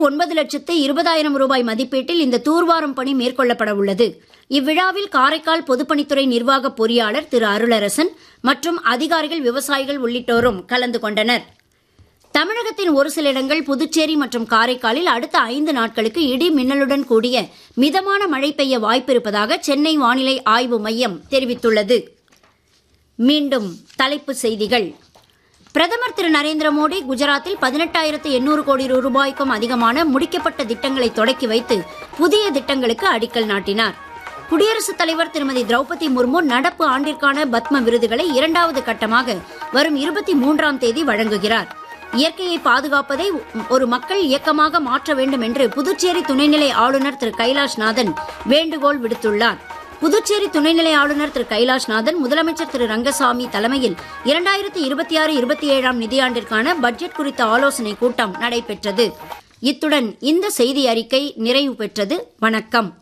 ஒன்பது லட்சத்து இருபதாயிரம் ரூபாய் மதிப்பீட்டில் இந்த தூர்வாரும் பணி மேற்கொள்ளப்பட உள்ளது இவ்விழாவில் காரைக்கால் பொதுப்பணித்துறை நிர்வாக பொறியாளர் திரு அருளரசன் மற்றும் அதிகாரிகள் விவசாயிகள் உள்ளிட்டோரும் கலந்து கொண்டனர் தமிழகத்தின் ஒரு சில இடங்கள் புதுச்சேரி மற்றும் காரைக்காலில் அடுத்த ஐந்து நாட்களுக்கு இடி மின்னலுடன் கூடிய மிதமான மழை பெய்ய வாய்ப்பிருப்பதாக சென்னை வானிலை ஆய்வு மையம் தெரிவித்துள்ளது மீண்டும் தலைப்புச் செய்திகள் பிரதமர் திரு நரேந்திர மோடி குஜராத்தில் பதினெட்டாயிரத்து எண்ணூறு கோடி ரூபாய்க்கும் அதிகமான முடிக்கப்பட்ட திட்டங்களை தொடக்கி வைத்து புதிய திட்டங்களுக்கு அடிக்கல் நாட்டினார் குடியரசுத் தலைவர் திருமதி திரௌபதி முர்மு நடப்பு ஆண்டிற்கான பத்ம விருதுகளை இரண்டாவது கட்டமாக வரும் இருபத்தி மூன்றாம் தேதி வழங்குகிறார் இயற்கையை பாதுகாப்பதை ஒரு மக்கள் இயக்கமாக மாற்ற வேண்டும் என்று புதுச்சேரி துணைநிலை ஆளுநர் திரு கைலாஷ்நாதன் வேண்டுகோள் விடுத்துள்ளார் புதுச்சேரி துணைநிலை ஆளுநர் திரு கைலாஷ்நாதன் முதலமைச்சர் திரு ரங்கசாமி தலைமையில் இரண்டாயிரத்தி இருபத்தி ஆறு இருபத்தி ஏழாம் நிதியாண்டிற்கான பட்ஜெட் குறித்த ஆலோசனை கூட்டம் நடைபெற்றது இத்துடன் இந்த செய்தி அறிக்கை நிறைவு பெற்றது வணக்கம்